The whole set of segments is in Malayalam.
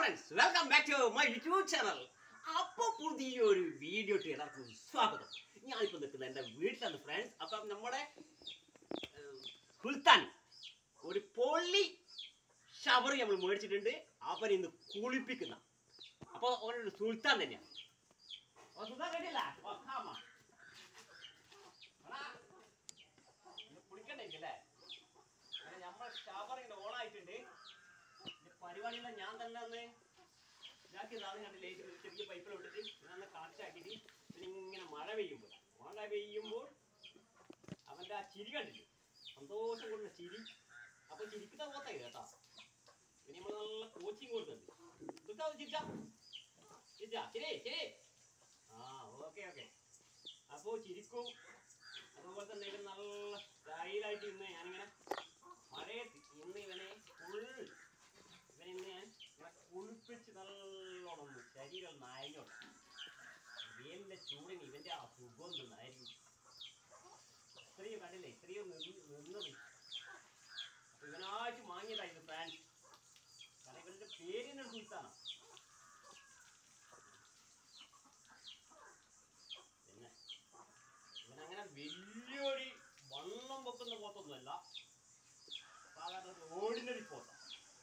Friends welcome back to my YouTube channel അപ്പൊ പുതിയൊരു വീഡിയോ എല്ലാവർക്കും സ്വാഗതം ഞാനിപ്പോ നിൽക്കുന്നത് എന്റെ വീട്ടിലാണ് ഫ്രണ്ട്സ് അപ്പൊ നമ്മുടെ ഏഹ്, സുൽത്താൻ ഒരു പൊള്ളി ഷവർ നമ്മൾ മേടിച്ചിട്ടുണ്ട് അവൻ ഇന്ന് കുളിപ്പിക്കുന്ന അപ്പൊ അവനൊരു സുൽത്താൻ തന്നെയാണ് ഓ, സുൽത്താൻ ready-അല്ലേ? ഓ, come on. എടാ, ഇന്ന് കുളിക്കണ്ടായിരിക്കല്ലേ അങ്ങനെ നമ്മളെ ഷവർ ഇങ്ങനെ ഓൺ ആയിട്ടുണ്ട് ഇത് പരിപാടിയെല്ലാം ഞാൻ തന്നെ ഒന്ന് ഇതാക്കിയതാണ് കണ്ടില്ലേ ഇത് ചെറിയ പൈപ്പിൽ വിട്ടിട്ട് ഞാൻ കണക്ട് ആക്കിയിട്ട് പിന്നെ ഇങ്ങനെ മഴ പെയ്യുമ്പോൾ മഴ പെയ്യുമ്പോൾ അവന്റെ ആ ചിരി കണ്ടില്ലേ സന്തോഷം കൊണ്ടുള്ള ചിരി അപ്പൊ ചിരിക്കുന്ന പോത്തായി കേട്ടോ പിന്നെ നമ്മൾ നല്ല കോച്ചിങ് കൊടുക്കുന്നുണ്ട് ഇതൊക്കെ ചിരിച്ചാ ചിരിച്ചാ ശരി ശരി ആ ഓക്കെ ഓക്കെ അപ്പോൾ ചിരിക്കും അതുപോലെ തന്നെ ഇവൻ നല്ല സ്റ്റൈലായിട്ട് ഇന്ന് ഞാനിങ്ങനെ മഴയത്ത് ഇന്ന് ഇവനെ ഫുൾ ഇവനെ ഇന്ന് ഞാൻ ഇങ്ങനെ കുളിപ്പിച്ച് നല്ലോണം ഒന്ന് ശരീരം നായകോട്ടെ വേലിന്റെ ചൂടിന് ഇവന്റെ ആ സുഖം നിന്നായിരിക്കും ഇത്രയും കണ്ടില്ലേ ഇത്രയും നിന്ന് നിന്നത് അപ്പൊ ഇവനായിട്ട് വാങ്ങിയതായിരുന്നു ഫാൻ കാരണം ഇവന്റെ പേരിന്റെ സുൽത്താനാ പിന്നെ ഇവനങ്ങനെ വലിയൊരു വണ്ണം വെക്കുന്ന പോത്തൊന്നുമല്ല സാധാരണ ഒരു ഓർഡിനറി പോത്ത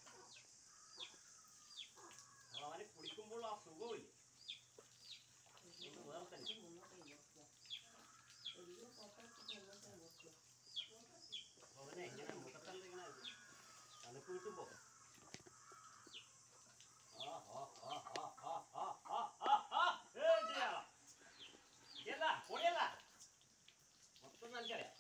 അപ്പൊ അവന് കുടിക്കുമ്പോൾ ആ സുഖമില്ല ഇത് വേറെ തന്നെ അപ്പൊ അവനെ ഇങ്ങനെ മുഖത്തെല്ലാം ഇങ്ങനെ തണുപ്പ് കിട്ടുമ്പോ ആ, ആ, ആ, ആ, ആ, ആ, ആ, ആ, ആ, ഏ, ഇടിയാ. ഇടിയല്ല, പൊടിയല്ല. മൊത്തം എനിക്കറിയാം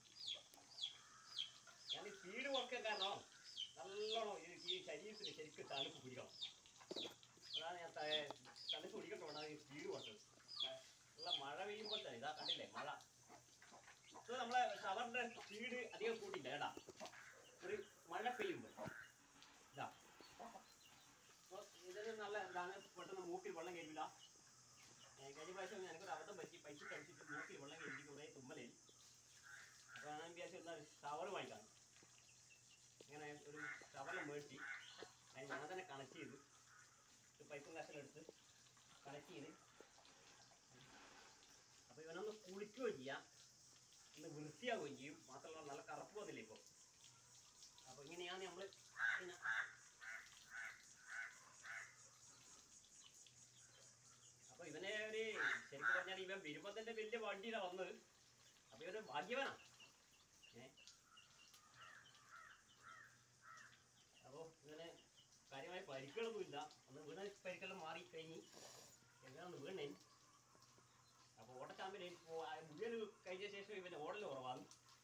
ഞാൻ ഈ സ്പീഡ് കുറക്കാൻ കാരണം നല്ലോണം ഈ ഈ ശരീരത്തിന് ശരിക്കും തണുപ്പ് പിടിക്കണം അതാണ് ഞാൻ ത- തണുപ്പ് പിടിക്കട്ടോണ്ടാണ് ഈ സ്പീഡ് കുറച്ചത് നല്ല മഴ പെയ്യുമ്പോൾ തന്നെ ഇതാ കണ്ടില്ലേ മഴ ഇത് നമ്മളെ ഷവറിന്റെ സ്പീഡ് അധികം കൂട്ടില്ല കേട്ടാ ഒരു മഴ പെയ്യുമ്പോൾ ഇതാ അപ്പൊ ഇതിന് നല്ല എന്താണ് പെട്ടെന്ന് മൂക്കിൽ വെള്ളം കയറില്ല കഴിഞ്ഞ പ്രാവശ്യം എനിക്കൊരു അബദ്ധം പറ്റി പൈസ കഴിച്ചിട്ട് മൂക്കിൽ വെള്ളം കയറി കുറേ തുമ്മലിൽ അപ്പോൾ ഞാൻ വിചാരിച്ചു എന്നാൽ ഷവർ വാങ്ങിക്കാം ഇങ്ങനെ ഒരു ഷവർ മേടിച്ച് അത് ഞാൻ തന്നെ കണക്ട് ചെയ്ത് ഒരു പൈപ്പും കഷലെടുത്ത് കണക്ട് ചെയ്ത് അപ്പോൾ ഇവനൊന്ന് കുളിക്കുകയും ചെയ്യാം ഒന്ന് വൃത്തിയാവുകയും ചെയ്യും മാത്രമല്ല നല്ല കറുപ്പ് വന്നില്ലേ ഇപ്പോൾ അപ്പോൾ ഇങ്ങനെയാണ് നമ്മൾ പിന്നെ അപ്പൊ ഇവനെ ഒരു ശരിക്കും പറഞ്ഞാൽ ഇവൻ വരുമ്പോ തന്നെ വലിയ വണ്ടിയിലാണ് വന്നത് അപ്പൊ ഇവന് ഭാഗ്യവനാ ഏ അപ്പൊ ഇവന് കാര്യമായ പരിക്കുകളൊന്നുമില്ല ഒന്ന് വീണ പരിക്കെല്ലാം മാറി കഴിഞ്ഞ് എങ്ങനെയാണ് വീണേ അപ്പൊ ഓട്ടച്ചാമ്പിന് മുഴുവൻ കഴിഞ്ഞ ശേഷം ഇവന്റെ ഓടൽ കുറവാണ്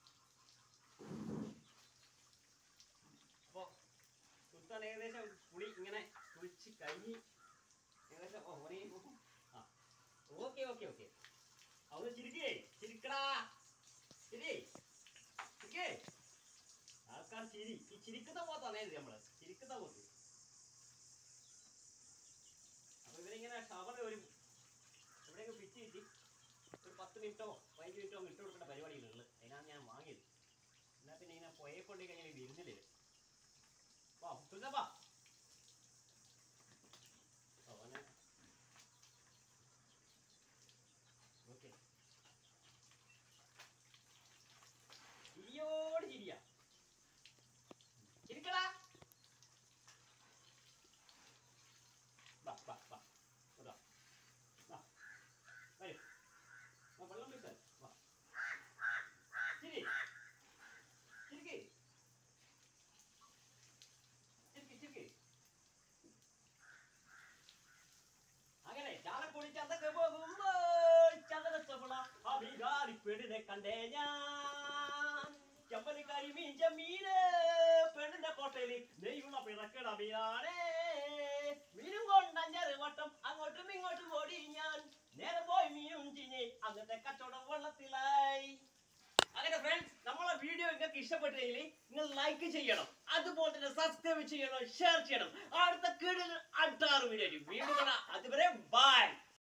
അപ്പൊ സുൽത്താൻ ഏകദേശം പുളി ഇങ്ങനെ കുളിച്ച് കഴിഞ്ഞ് ഏകദേശം ഓ ഓനെ ആ ഓക്കെ ഓക്കെ ഓക്കെ അവന്ന് ചിരിക്കേ ചിരിക്കടാ ചിരി ചിരിക്കേ ആൾക്കാർ ചിരി ഈ ചിരിക്കുന്ന പോത്താണേ ഇത് നമ്മള് ചിരിക്കുന്ന പോത്ത് അപ്പൊ ഇവരിങ്ങനെ ഷവർ ഒരു എവിടെയെങ്കിലും ഫിറ്റ് ചെയ്തിട്ട് ഒരു പത്ത് മിനിറ്റോ പതിനഞ്ച് മിനിറ്റോ ഇട്ട് കൊടുക്കേണ്ട പരിപാടികളുള്ളത് അതിനാണ് ഞാൻ വാങ്ങിയത് എന്നാ പിന്നെ ഇങ്ങനെ പോയെ കൊണ്ട് കഴിഞ്ഞാൽ ഇരുന്നില്ലേ വാ സുൽത്താ അവനെ ഓക്കെ ചിരിയോട് ചിരിയാ ചിരിക്കടാ വാ വാ വാ ഇതാ വാ വരൂ വാ വെള്ളം വീട്ടാൻ വാ ചിരി ചിരിക്ക് ചിരിക്ക് ചിരിക്ക് അങ്ങനെ ചാലക്കുടി ചന്തക്ക് പോകുമ്പോൾ ചന്ദനച്ചവള അഭികാരി പെണ്ണിനെ കണ്ടേ ഞാൻ ചെമ്പന് കരിമീൻ ചെമ്മീന് പെണ്ണിന്റെ കോട്ടയില് നെയ്യുള്ള പിറക്കട മീനാണേ മീനും കൊണ്ട് അഞ്ചാറ് വട്ടം അങ്ങോട്ടും ഇങ്ങോട്ടും ഓടി ഞാൻ നേരെ പോയി മീനും ചിഞ്ഞ് അങ്ങനത്തെ കച്ചവടം വെള്ളത്തിലായി അങ്ങനെ ഫ്രണ്ട്സ് നമ്മളെ വീഡിയോ നിങ്ങൾക്ക് ഇഷ്ടപ്പെട്ടെങ്കിൽ നിങ്ങൾ ലൈക്ക് ചെയ്യണം അതുപോലെ തന്നെ സബ്സ്ക്രൈബ് ചെയ്യണം ഷെയർ ചെയ്യണം അടുത്ത കീഴിൽ അടുത്ത ആറ് വീഡിയോ വീഡിയോ അതുവരെ ബൈ